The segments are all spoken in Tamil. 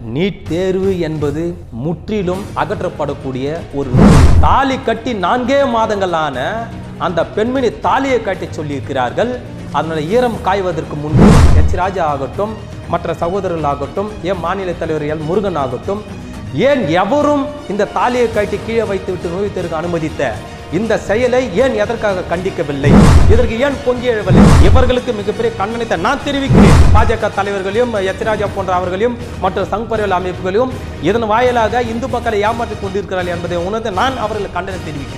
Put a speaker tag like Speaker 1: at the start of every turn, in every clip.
Speaker 1: நீட் தேர்வு என்பது முற்றிலும் அகற்றப்படக்கூடிய ஒரு தாலி கட்டி நான்கே மாதங்களான அந்த பெண்மணி தாலியை கட்டி சொல்லியிருக்கிறார்கள் அதனுடைய ஈரம் காய்வதற்கு முன்பு எச் ராஜா ஆகட்டும் மற்ற சகோதரர்கள் ஆகட்டும் ஏன் மாநில தலைவர் எல் முருகன் ஆகட்டும் ஏன் எவரும் இந்த தாலியை கட்டி கீழே வைத்துவிட்டு நோய்த்திற்கு அனுமதித்த இந்த செயலை ஏன் எதற்காக கண்டிக்கவில்லை இதற்கு ஏன் பொங்கி எழவில்லை இவர்களுக்கு மிகப்பெரிய கண்டனத்தை நான் தெரிவிக்கிறேன் பாஜக தலைவர்களையும் எத்ராஜா போன்ற அவர்களையும் மற்ற சங் பரிவார அமைப்புகளையும் இதன் வாயிலாக இந்து மக்களை ஏமாற்றிக் கொண்டிருக்கிறார்கள் என்பதை உணர்ந்து நான் அவர்களுக்கு கண்டனம் தெரிவிக்கிறேன்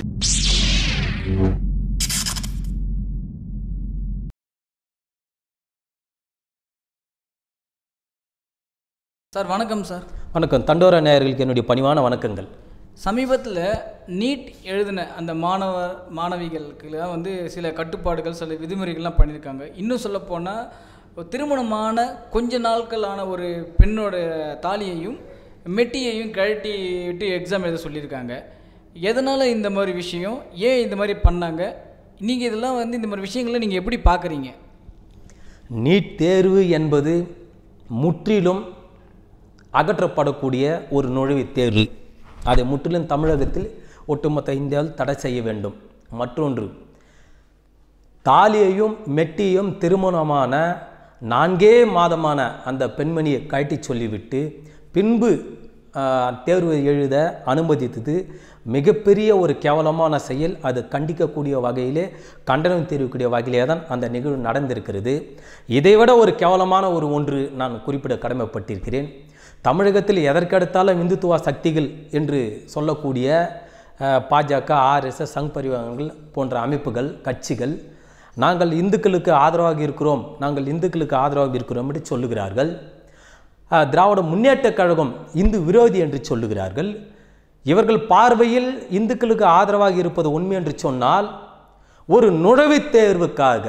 Speaker 2: சார் வணக்கம் சார்
Speaker 1: வணக்கம் தண்டோர நேயர்களுக்கு என்னுடைய பணிவான வணக்கங்கள்
Speaker 2: சமீபத்தில் நீட் எழுதின அந்த மாணவர் மாணவிகளுக்கு வந்து சில கட்டுப்பாடுகள் சில விதிமுறைகள்லாம் பண்ணியிருக்காங்க இன்னும் சொல்லப்போனால் திருமணமான கொஞ்ச நாட்களான ஒரு பெண்ணோட தாலியையும் மெட்டியையும் கழட்டி விட்டு எக்ஸாம் எழுத சொல்லியிருக்காங்க எதனால் இந்த மாதிரி விஷயம் ஏன் இந்த மாதிரி பண்ணாங்க நீங்கள் இதெல்லாம் வந்து இந்த மாதிரி விஷயங்களை நீங்கள் எப்படி பார்க்குறீங்க
Speaker 1: நீட் தேர்வு என்பது முற்றிலும் அகற்றப்படக்கூடிய ஒரு நுழைவுத் தேர்வு அதை முற்றிலும் தமிழகத்தில் ஒட்டுமொத்த இந்தியாவில் தடை செய்ய வேண்டும் மற்றொன்று தாலியையும் மெட்டியும் திருமணமான நான்கே மாதமான அந்த பெண்மணியை கழட்டி சொல்லிவிட்டு பின்பு ஆஹ், தேர்வு எழுத அனுமதித்தது மிகப்பெரிய ஒரு கேவலமான செயல் அது கண்டிக்கக்கூடிய வகையிலே கண்டனம் தெரிவிக்கக்கூடிய வகையிலே தான் அந்த நிகழ்வு நடந்திருக்கிறது இதைவிட ஒரு கேவலமான ஒரு ஒன்று நான் குறிப்பிட கடமைப்பட்டிருக்கிறேன் தமிழகத்தில் எதற்கெடுத்தாலும் இந்துத்துவ சக்திகள் என்று சொல்லக்கூடிய அஹ், பாஜக ஆர்எஸ்எஸ் சங் பரிவாரங்கள் போன்ற அமைப்புகள் கட்சிகள் நாங்கள் இந்துக்களுக்கு ஆதரவாக இருக்கிறோம் நாங்கள் இந்துக்களுக்கு ஆதரவாக இருக்கிறோம் என்று சொல்லுகிறார்கள் அஹ், திராவிட முன்னேற்றக் கழகம் இந்து விரோதி என்று சொல்லுகிறார்கள் இவர்கள் பார்வையில் இந்துக்களுக்கு ஆதரவாக இருப்பது உண்மை என்று சொன்னால் ஒரு நுழைவுத் தேர்வுக்காக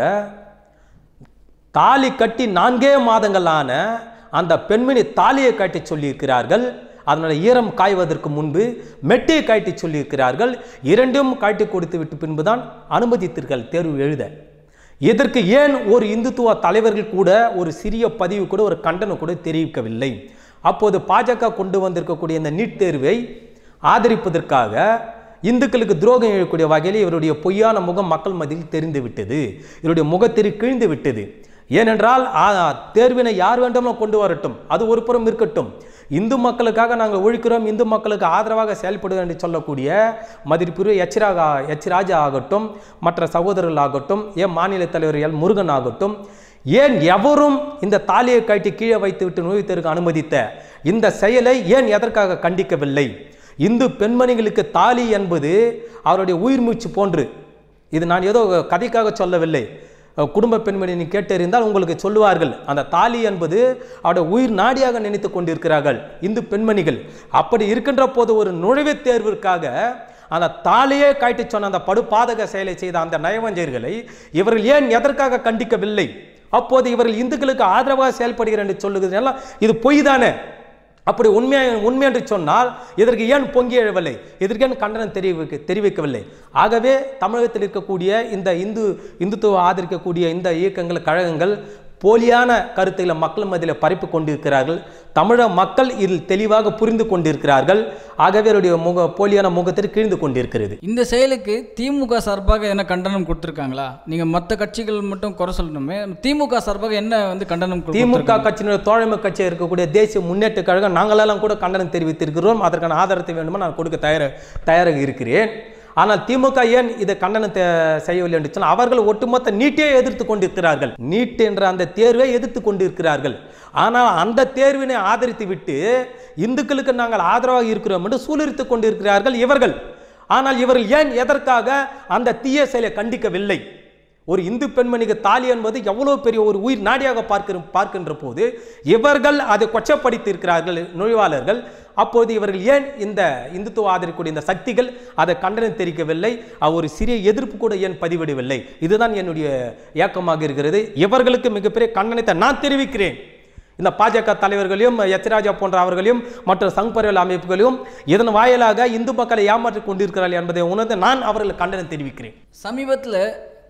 Speaker 1: தாலி கட்டி நான்கே மாதங்களான அந்த பெண்மணி தாலியை கட்டி சொல்லியிருக்கிறார்கள் அதனுடைய ஈரம் காய்வதற்கு முன்பு மெட்டியை காட்டி சொல்லியிருக்கிறார்கள் இரண்டும் காட்டி கொடுத்து விட்டு பின்புதான் அனுமதித்தீர்கள் தேர்வு எழுத இதற்கு ஏன் ஒரு இந்துத்துவ தலைவர்கள் கூட ஒரு சிறிய பதிவு கூட ஒரு கண்டனம் கூட தெரிவிக்கவில்லை அப்போது பாஜக கொண்டு வந்திருக்கக்கூடிய இந்த நீட் தேர்வை ஆதரிப்பதற்காக இந்துக்களுக்கு துரோகம் இழக்கூடிய வகையில் இவருடைய பொய்யான முகம் மக்கள் மத்தியில் தெரிந்து விட்டது இவருடைய முகத்திரி கிழிந்து விட்டது ஏனென்றால் ஆ, தேர்வினை யார் வேண்டுமோ கொண்டு வரட்டும் அது ஒரு புறம் இருக்கட்டும் இந்து மக்களுக்காக நாங்கள் ஒழிக்கிறோம் இந்து மக்களுக்கு ஆதரவாக செயல்படுவோம் என்று சொல்லக்கூடிய மதிப்பிற்கு எச்ராக எச் ராஜா ஆகட்டும் மற்ற சகோதரர்கள் ஆகட்டும் ஏன் மாநில தலைவர் எல் முருகன் ஆகட்டும் ஏன் எவரும் இந்த தாலியை கட்டி கீழே வைத்துவிட்டு நோய்த்தருக்கு அனுமதித்த இந்த செயலை ஏன் எதற்காக கண்டிக்கவில்லை இந்து பெண்மணிகளுக்கு தாலி என்பது அவருடைய உயிர் மூச்சு போன்று இது நான் ஏதோ கதைக்காக சொல்லவில்லை அஹ் குடும்ப பெண்மணி நீ கேட்டறிந்தால் உங்களுக்கு சொல்லுவார்கள் அந்த தாலி என்பது அவருடைய உயிர் நாடியாக நினைத்து கொண்டிருக்கிறார்கள் இந்து பெண்மணிகள் அப்படி இருக்கின்ற போது ஒரு நுழைவுத் தேர்விற்காக அந்த தாலியே காட்டி சொன்ன அந்த படுபாதக செயலை செய்த அந்த நயவஞ்சகர்களை இவர்கள் ஏன் எதற்காக கண்டிக்கவில்லை அப்போது இவர்கள் இந்துக்களுக்கு ஆதரவாக செயல்படுகிறார் என்று சொல்லுகிறதெல்லாம் இது பொய் தானே அப்படி உண்மையா உண்மை என்று சொன்னால் இதற்கு ஏன் பொங்கி எழவில்லை இதற்கு ஏன் கண்டனம் தெரிவிக்க தெரிவிக்கவில்லை ஆகவே தமிழகத்தில் இருக்கக்கூடிய இந்த இந்து இந்துத்துவ ஆதரிக்கக்கூடிய இந்த இயக்கங்கள் கழகங்கள் போலியான கருத்துக்களை மக்கள் மத்தியில் பரப்பி கொண்டிருக்கிறார்கள் தமிழக மக்கள் இதில் தெளிவாக புரிந்து கொண்டிருக்கிறார்கள் ஆகவே அவருடைய முக போலியான முகத்தில் கிழிந்து கொண்டிருக்கிறது
Speaker 2: இந்த செயலுக்கு திமுக சார்பாக என்ன கண்டனம் கொடுத்துருக்காங்களா நீங்கள் மற்ற கட்சிகள் மட்டும் குறை சொல்லணுமே திமுக சார்பாக என்ன வந்து கண்டனம் கொடு-
Speaker 1: திமுக கட்சியினுடைய தோழமை கட்சியாக இருக்கக்கூடிய தேசிய முன்னேற்ற கழகம் நாங்களெல்லாம் கூட கண்டனம் தெரிவித்திருக்கிறோம் அதற்கான ஆதாரத்தை வேண்டுமா நான் கொடுக்க தயார தயாராக இருக்கிறேன் ஆனால் திமுக ஏன் இதை கண்டனத்தை செய்யவில்லை என்று சொன்னால் அவர்கள் ஒட்டுமொத்த நீட்டையே எதிர்த்து கொண்டிருக்கிறார்கள் நீட் என்ற அந்த தேர்வை எதிர்த்து கொண்டிருக்கிறார்கள் ஆனால் அந்த தேர்வினை ஆதரித்து விட்டு இந்துக்களுக்கு நாங்கள் ஆதரவாக இருக்கிறோம் என்று சூழலித்து கொண்டிருக்கிறார்கள் இவர்கள் ஆனால் இவர்கள் ஏன் எதற்காக அந்த தீய செயலை கண்டிக்கவில்லை ஒரு இந்து பெண்மணிக்கு தாலி என்பது எவ்வளவு பெரிய ஒரு உயிர் நாடியாக பார்க்கிற பார்க்கின்ற போது இவர்கள் அதை கொச்சப்படுத்தி இருக்கிறார்கள் நுழைவாளர்கள் அப்போது இவர்கள் ஏன் இந்த இந்துத்துவ ஆதரிக்கூடிய இந்த சக்திகள் அதை கண்டனம் தெரிவிக்கவில்லை அஹ் ஒரு சிறிய எதிர்ப்பு கூட ஏன் பதிவிடவில்லை இதுதான் என்னுடைய ஏக்கமாக இருக்கிறது இவர்களுக்கு மிகப்பெரிய கண்டனத்தை நான் தெரிவிக்கிறேன் இந்த பாஜக தலைவர்களையும் எச் ராஜா போன்ற அவர்களையும் மற்ற சங் பரிவார அமைப்புகளையும் இதன் வாயிலாக இந்து மக்களை ஏமாற்றிக் கொண்டிருக்கிறார்கள் என்பதை உணர்ந்து நான் அவர்களுக்கு கண்டனம் தெரிவிக்கிறேன்
Speaker 2: சமீபத்தில்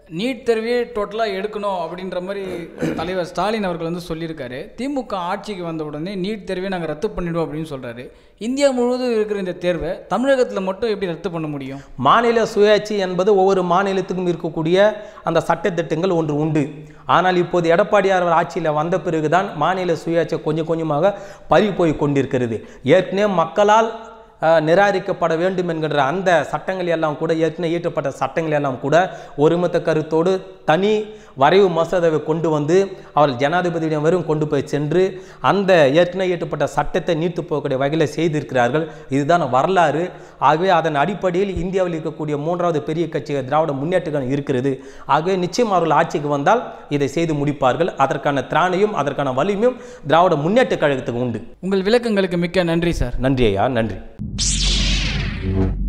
Speaker 2: நீட் தேர்வையே டோட்டலாக எடுக்கணும் அப்படின்ற மாதிரி தலைவர் ஸ்டாலின் அவர்கள் வந்து சொல்லியிருக்காரு திமுக ஆட்சிக்கு வந்த உடனே நீட் தேர்வை நாங்கள் ரத்து பண்ணிடுவோம் அப்படின்னு சொல்கிறாரு இந்தியா முழுவதும் இருக்கிற இந்த தேர்வை தமிழகத்தில் மட்டும் எப்படி ரத்து பண்ண முடியும்
Speaker 1: மாநில சுயாட்சி என்பது ஒவ்வொரு மாநிலத்துக்கும் இருக்கக்கூடிய அந்த சட்டத்திட்டங்கள் ஒன்று உண்டு ஆனால் இப்போது எடப்பாடியார் அவர் ஆட்சியில் வந்த பிறகுதான் மாநில சுயாட்சி கொஞ்சம் கொஞ்சமாக பறி போய் கொண்டிருக்கிறது ஏற்கனவே மக்களால் அஹ், நிராகரிக்கப்பட வேண்டும் என்கின்ற அந்த சட்டங்கள் எல்லாம் கூட ஏற்கனவே இயற்றப்பட்ட சட்டங்கள் எல்லாம் கூட ஒருமித்த கருத்தோடு தனி வரைவு மசோதாவை கொண்டு வந்து அவர் ஜனாதிபதியிடம் வரும் கொண்டு போய் சென்று அந்த ஏற்கனவே இயற்றப்பட்ட சட்டத்தை நீர்த்து போகக்கூடிய வகையில் செய்திருக்கிறார்கள் இதுதான் வரலாறு ஆகவே அதன் அடிப்படையில் இந்தியாவில் இருக்கக்கூடிய மூன்றாவது பெரிய கட்சி திராவிட முன்னேற்ற கழகம் இருக்கிறது ஆகவே நிச்சயம் அவர்கள் ஆட்சிக்கு வந்தால் இதை செய்து முடிப்பார்கள் அதற்கான திராணையும் அதற்கான வலிமையும் திராவிட முன்னேற்ற கழகத்துக்கு உண்டு
Speaker 2: உங்கள் விளக்கங்களுக்கு மிக்க நன்றி சார்
Speaker 1: நன்றி ஐயா நன்றி